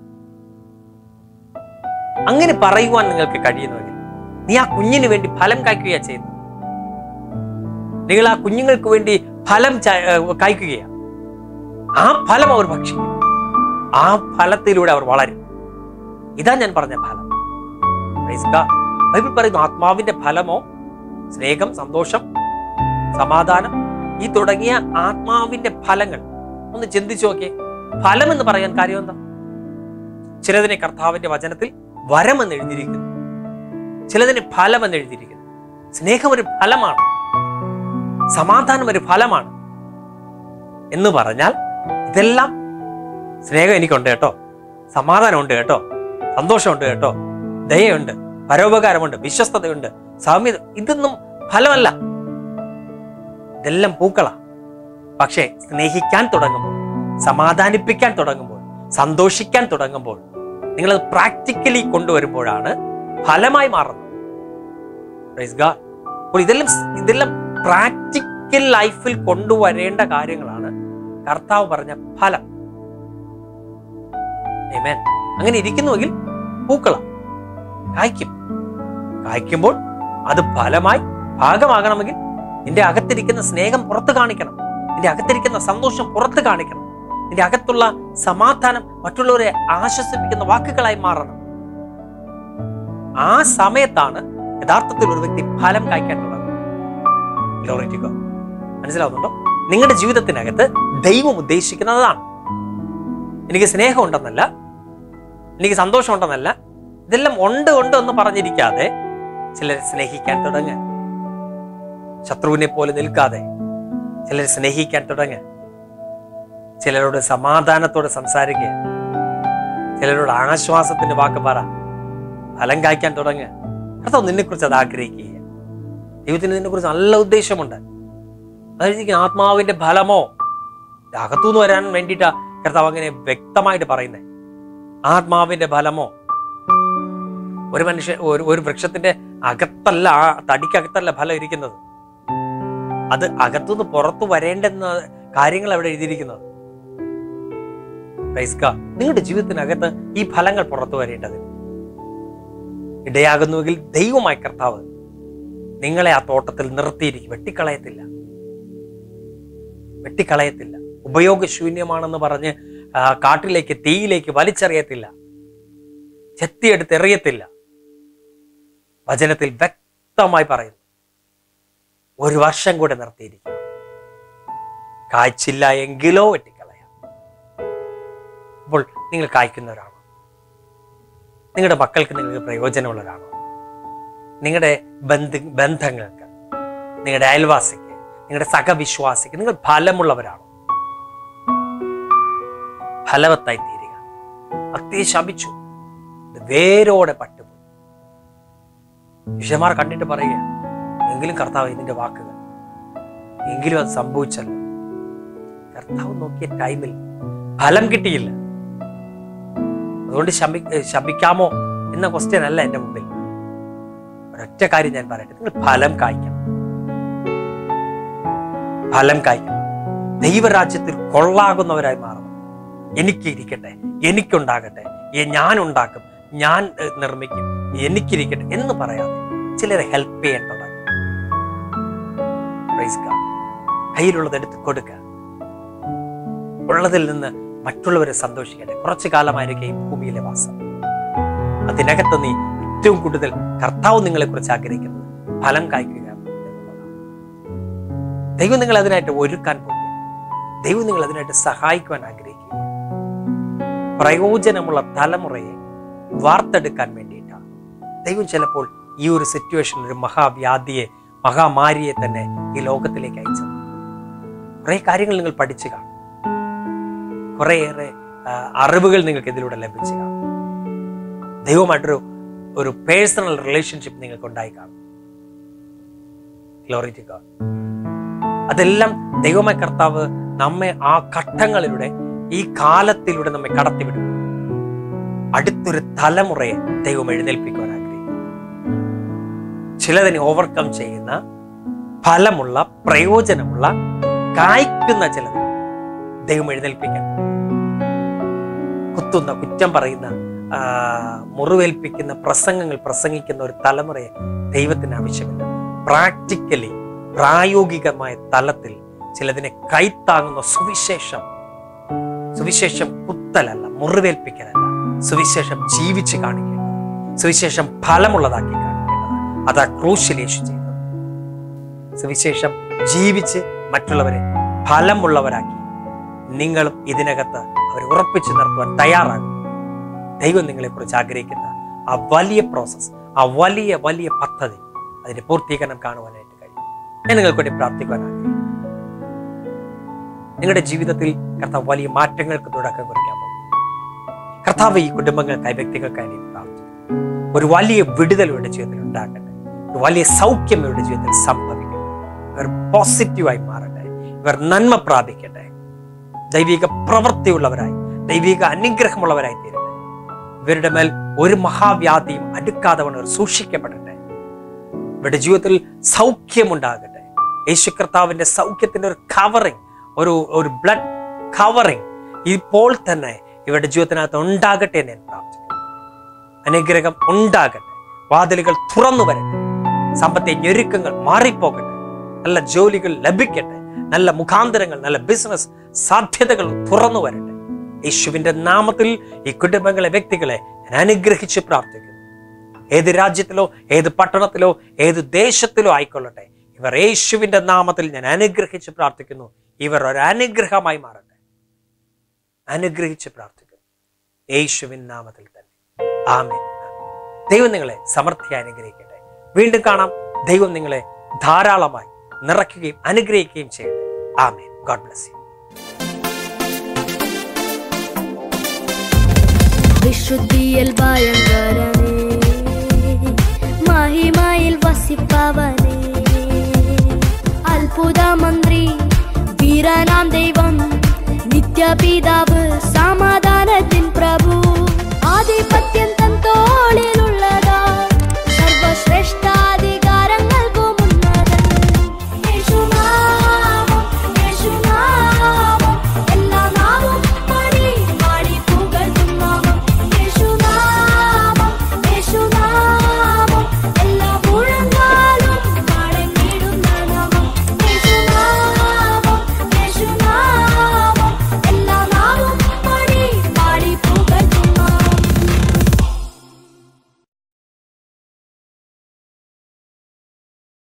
അങ്ങനെ പറയുവാൻ നിങ്ങൾക്ക് കഴിയുന്നുവെങ്കിൽ നീ ആ കുഞ്ഞിന് വേണ്ടി ഫലം കായ്ക്കുകയാണ് ചെയ്യുന്നത് നിങ്ങൾ ആ കുഞ്ഞുങ്ങൾക്ക് വേണ്ടി ഫലം ച- ഏർ കായ്ക്കുകയാണ് ആ ഫലം അവർ ഭക്ഷിക്കും ആ ഫലത്തിലൂടെ അവർ വളരും ഇതാ ഞാൻ പറഞ്ഞ ഫലം Praise God. ബൈബിൾ പറയുന്നു ആത്മാവിന്റെ ഫലമോ സ്നേഹം സന്തോഷം സമാധാനം ഈ തുടങ്ങിയ ആത്മാവിന്റെ ഫലങ്ങൾ ഒന്ന് ചിന്തിച്ചു നോക്കിയേ ഫലം എന്ന് പറയാൻ കാര്യം എന്താ ചിലതിനെ കർത്താവിന്റെ വചനത്തിൽ വരമെന്ന് എഴുതിയിരിക്കുന്നു ചിലതിന് ഫലം എന്ന് എഴുതിയിരിക്കുന്നു സ്നേഹം ഒരു ഫലമാണ് സമാധാനം ഒരു ഫലമാണ് എന്ന് പറഞ്ഞാൽ ഇതെല്ലാം സ്നേഹം എനിക്കുണ്ട് കേട്ടോ സമാധാനമുണ്ട് കേട്ടോ സന്തോഷമുണ്ട് കേട്ടോ ദയയുണ്ട് പരോപകാരമുണ്ട് വിശ്വസ്തതയുണ്ട് സാമ്യത ഇതൊന്നും ഫലമല്ല ഇതെല്ലാം പൂക്കളാ പക്ഷേ സ്നേഹിക്കാൻ തുടങ്ങുമ്പോൾ സമാധാനിപ്പിക്കാൻ തുടങ്ങുമ്പോൾ സന്തോഷിക്കാൻ തുടങ്ങുമ്പോൾ നിങ്ങളത് പ്രാക്ടിക്കലി കൊണ്ടുവരുമ്പോഴാണ് ഫലമായി മാറുന്നത് Praise God. അപ്പോൾ ഇതെല്ലാം ഇതെല്ലാം പ്രാക്ടിക്കൽ ലൈഫിൽ കൊണ്ടുവരേണ്ട കാര്യങ്ങളാണ് കർത്താവ് പറഞ്ഞ ഫലം Amen. അങ്ങനെ ഇരിക്കുന്നുവെങ്കിൽ പൂക്കളം കായ്ക്കും കായ്ക്കുമ്പോൾ അത് ഫലമായി ഭാഗമാകണമെങ്കിൽ നിന്റെ അകത്തിരിക്കുന്ന സ്നേഹം പുറത്ത് കാണിക്കണം നിന്റെ അകത്തിരിക്കുന്ന സന്തോഷം പുറത്ത് കാണിക്കണം നിന്റെ അകത്തുള്ള സമാധാനം മറ്റുള്ളവരെ ആശ്വസിപ്പിക്കുന്ന വാക്കുകളായി മാറണം ആ സമയത്താണ് യഥാർത്ഥത്തിൽ ഒരു വ്യക്തി ഫലം കായ്ക്കാൻ തുടങ്ങുന്നത് Glory to God. മനസ്സിലാവുന്നുണ്ടോ നിങ്ങളുടെ ജീവിതത്തിനകത്ത് ദൈവം ഉദ്ദേശിക്കുന്നതാണ് എനിക്ക് സ്നേഹം ഉണ്ടെന്നല്ല എനിക്ക് സന്തോഷം ഉണ്ടെന്നല്ല ഇതെല്ലാം ഉണ്ട് ഉണ്ട് എന്ന് പറഞ്ഞിരിക്കാതെ ചിലരെ സ്നേഹിക്കാൻ തുടങ്ങുക ശത്രുവിനെ പോലെ നിൽക്കാതെ ചിലരെ സ്നേഹിക്കാൻ തുടങ്ങുക ചിലരോട് സമാധാനത്തോടെ സംസാരിക്കുക ചിലരോട് ആശ്വാസത്തിന്റെ വാക്ക് പറ ഫലം കായ്ക്കാൻ തുടങ്ങുക കർത്താവ് നിന്നെ കുറിച്ച് അത് ആഗ്രഹിക്കുക ദൈവത്തിന് നിന്നെ കുറിച്ച് നല്ല ഉദ്ദേശമുണ്ട് അതായത് ആത്മാവിന്റെ ഫലമോ ഇത് അകത്തുനിന്ന് വരാൻ വേണ്ടിയിട്ടാ കർത്താവ് അങ്ങനെ വ്യക്തമായിട്ട് പറയുന്നത് ആത്മാവിന്റെ ഫലമോ ഒരു മനുഷ്യ ഒരു ഒരു വൃക്ഷത്തിന്റെ അകത്തല്ല ആ തടിക്കകത്തല്ല ഫലം ഇരിക്കുന്നത് അത് അകത്തുനിന്ന് പുറത്തു വരേണ്ടെന്ന കാര്യങ്ങൾ അവിടെ എഴുതിയിരിക്കുന്നത് Praise God. നിങ്ങളുടെ ജീവിതത്തിനകത്ത് ഈ ഫലങ്ങൾ പുറത്തു വരേണ്ടതിന് ഇടയാകുന്നുവെങ്കിൽ ദൈവമായ കർത്താവ് നിങ്ങളെ ആ തോട്ടത്തിൽ നിർത്തിയിരിക്കും വെട്ടിക്കളയത്തില്ല വെട്ടിക്കളയത്തില്ല ഉപയോഗശൂന്യമാണെന്ന് പറഞ്ഞ് ആ, കാട്ടിലേക്ക് തീയിലേക്ക് വലിച്ചെറിയത്തില്ല ചെത്തിയെടുത്ത് എറിയത്തില്ല വചനത്തിൽ വ്യക്തമായി പറയുന്നു ഒരു വർഷം കൂടെ നിർത്തിയിരിക്കും കായ്ച്ചില്ല എങ്കിലോ വെട്ടിക്കളയാം അപ്പോൾ നിങ്ങൾ കായ്ക്കുന്നവരാണോ നിങ്ങളുടെ മക്കൾക്ക് നിങ്ങൾക്ക് പ്രയോജനമുള്ളവരാണോ നിങ്ങളുടെ ബന്ധ ബന്ധങ്ങൾക്ക് നിങ്ങളുടെ അയൽവാസിക്ക് നിങ്ങളുടെ സഹവിശ്വാസിക്ക് നിങ്ങൾ ഫലമുള്ളവരാണോ ഫലവത്തായി തീരുക അത്തേ ശപിച്ചു ഇത് വേരോടെ പട്ടുപോയി ശിഷ്യന്മാർ കണ്ടിട്ട് പറയുക എങ്കിലും കർത്താവ് ഇതിന്റെ വാക്കുകൾ എങ്കിലും അത് സംഭവിച്ചല്ലോ കർത്താവ് നോക്കിയ ടൈമിൽ ഫലം കിട്ടിയില്ല അതുകൊണ്ട് ശപി ശപിക്കാമോ എന്ന ക്വസ്റ്റ്യൻ അല്ല എന്റെ മുമ്പിൽ ഒരൊറ്റ കാര്യം ഞാൻ പറയട്ടെ നിങ്ങൾ ഫലം കായ്ക്കണം ഫലം കായ്ക്കണം ദൈവരാജ്യത്തിൽ കൊള്ളാകുന്നവരായി മാറണം എനിക്ക് ഇരിക്കട്ടെ എനിക്കുണ്ടാകട്ടെ ഏ, ഞാൻ ഉണ്ടാക്കും ഞാൻ ഏ, നിർമ്മിക്കും എനിക്കിരിക്കട്ടെ എന്ന് പറയാതെ ചിലരെ ഹെൽപ്പ് ചെയ്യാൻ തുടങ്ങി Praise God. കയ്യിലുള്ളത് എടുത്ത് കൊടുക്കുക ഉള്ളതിൽ നിന്ന് മറ്റുള്ളവരെ സന്തോഷിക്കട്ടെ കുറച്ചു കാലമായിരിക്കും ഈ ഭൂമിയിലെ വാസം അതിനകത്ത് നീ ഏറ്റവും കൂടുതൽ കർത്താവ് നിങ്ങളെ കുറിച്ച് ആഗ്രഹിക്കുന്നത് ഫലം കായ്ക്കുക എന്നുള്ളതാണ് ദൈവം നിങ്ങൾ അതിനായിട്ട് ഒരുക്കാൻ പോകുക ദൈവം നിങ്ങൾ അതിനായിട്ട് സഹായിക്കുവാൻ ആഗ്രഹിക്കുക പ്രയോജനമുള്ള തലമുറയെ വാർത്തെടുക്കാൻ വേണ്ടിയിട്ടാണ് ദൈവം ചിലപ്പോൾ ഈ ഒരു സിറ്റുവേഷൻ ഒരു മഹാവ്യാധിയെ മഹാമാരിയെ തന്നെ ഈ ലോകത്തിലേക്ക് അയച്ചത് കുറെ കാര്യങ്ങൾ നിങ്ങൾ പഠിച്ചു കാണും കുറേയേറെ ആ, അറിവുകൾ നിങ്ങൾക്ക് ഇതിലൂടെ ലഭിച്ചു കാണും ദൈവമായിട്ടൊരു ഒരു പേഴ്സണൽ റിലേഷൻഷിപ്പ് നിങ്ങൾക്ക് ഉണ്ടായി കാണും ഗ്ലോറി ടു ഗോഡ് അതെല്ലാം ദൈവമായ കർത്താവ് നമ്മെ ആ ഘട്ടങ്ങളിലൂടെ ഈ കാലത്തിലൂടെ നമ്മെ കടത്തിവിടും അടുത്തൊരു തലമുറയെ ദൈവം എഴുന്നേൽപ്പിക്കുവാൻ ആഗ്രഹിക്കുന്നു ചിലതിനെ ഓവർകം ചെയ്യുന്ന ഫലമുള്ള പ്രയോജനമുള്ള കായ്ക്കുന്ന ചിലത് ദൈവം എഴുന്നേൽപ്പിക്കാൻ കുത്തുന്ന കുറ്റം പറയുന്ന ആ, മുറിവേൽപ്പിക്കുന്ന പ്രസംഗങ്ങൾ പ്രസംഗിക്കുന്ന ഒരു തലമുറയെ ദൈവത്തിന് ആവശ്യമില്ല പ്രാക്ടിക്കലി പ്രായോഗികമായ തലത്തിൽ ചിലതിനെ കൈത്താങ്ങുന്ന സുവിശേഷം സുവിശേഷം കുത്തലല്ല മുറിവേൽപ്പിക്കലല്ല സുവിശേഷം ജീവിച്ച് കാണിക്കേണ്ടത് സുവിശേഷം ഫലമുള്ളതാക്കി കാണിക്കേണ്ടത് അതാ ക്രൂശിൽ യേശു ചെയ്തത് സുവിശേഷം ജീവിച്ച് മറ്റുള്ളവരെ ഫലമുള്ളവരാക്കി നിങ്ങളും ഇതിനകത്ത് അവർ ഉറപ്പിച്ചു നിർത്തുവാൻ തയ്യാറാകും ദൈവം നിങ്ങളെക്കുറിച്ച് ആഗ്രഹിക്കുന്ന ആ വലിയ പ്രോസസ്സ് ആ വലിയ വലിയ പദ്ധതി അതിന്റെ പൂർത്തീകരണം കാണുവാനായിട്ട് കഴിയും ഞാൻ നിങ്ങൾക്ക് വേണ്ടി പ്രാർത്ഥിക്കുവാൻ ആഗ്രഹിക്കുന്നു നിങ്ങളുടെ ജീവിതത്തിൽ കർത്താവ് വലിയ മാറ്റങ്ങൾക്ക് തുടക്കം കുറിക്കാൻ പോകും കർത്താവ് ഈ കുടുംബങ്ങൾക്കായി വ്യക്തികൾക്കായി ഞാൻ പ്രാർത്ഥിക്കുന്നു ഒരു വലിയ വിടുതൽ ഇവരുടെ ജീവിതത്തിൽ ഉണ്ടാകട്ടെ ഒരു വലിയ സൗഖ്യം ഇവരുടെ ജീവിതത്തിൽ സംഭവിക്കട്ടെ ഇവർ പോസിറ്റീവായി മാറട്ടെ ഇവർ നന്മ പ്രാപിക്കട്ടെ ദൈവിക പ്രവൃത്തിയുള്ളവരായി ദൈവിക അനുഗ്രഹമുള്ളവരായി തീരട്ടെ ഇവരുടെ മേൽ ഒരു മഹാവ്യാധിയും അടുക്കാതെ വണ്ണം ഇവർ സൂക്ഷിക്കപ്പെടട്ടെ ഇവരുടെ ജീവിതത്തിൽ സൗഖ്യമുണ്ടാകട്ടെ യേശു കർത്താവിന്റെ സൗഖ്യത്തിന്റെ ഒരു കവറിങ് ഒരു ഒരു ബ്ലഡ് കവറിങ് ഇപ്പോൾ തന്നെ ഇവരുടെ ജീവിതത്തിനകത്ത് ഉണ്ടാകട്ടെ എന്ന് ഞാൻ പ്രാർത്ഥിക്കുന്നു അനുഗ്രഹം ഉണ്ടാകട്ടെ വാതിലുകൾ തുറന്നു വരട്ടെ സാമ്പത്തിക ഞെരുക്കങ്ങൾ മാറിപ്പോകട്ടെ നല്ല ജോലികൾ ലഭിക്കട്ടെ നല്ല മുഖാന്തരങ്ങൾ നല്ല ബിസിനസ് സാധ്യതകൾ തുറന്നു വരട്ടെ യേശുവിന്റെ നാമത്തിൽ ഈ കുടുംബങ്ങളെ വ്യക്തികളെ ഞാൻ അനുഗ്രഹിച്ച് പ്രാർത്ഥിക്കുന്നു ഏത് രാജ്യത്തിലോ ഏത് പട്ടണത്തിലോ ഏത് ദേശത്തിലോ ആയിക്കൊള്ളട്ടെ ഇവർ യേശുവിന്റെ നാമത്തിൽ ഞാൻ അനുഗ്രഹിച്ച് പ്രാർത്ഥിക്കുന്നു ഇവർ ഒരു അനുഗ്രഹമായി മാറട്ടെ അനുഗ്രഹിച്ച് പ്രാർത്ഥിക്കുന്നു യേശുവിൻ നാമത്തിൽ തന്നെ ആമേൻ ദൈവം നിങ്ങളെ സമൃദ്ധിയായി അനുഗ്രഹിക്കട്ടെ വീണ്ടും കാണാം ദൈവം നിങ്ങളെ ധാരാളമായി നിറയ്ക്കുകയും അനുഗ്രഹിക്കുകയും ചെയ്യട്ടെ ആമേൻ ഗോഡ് ബ്ലസ് യു വിശുദ്ധിയിൽ ഭയങ്കരനേ മഹിമയിൽ വസിപ്പവനേ അത്ഭുത മന്ത്രി വീരനാം ദൈവം നിത്യപിതാവ്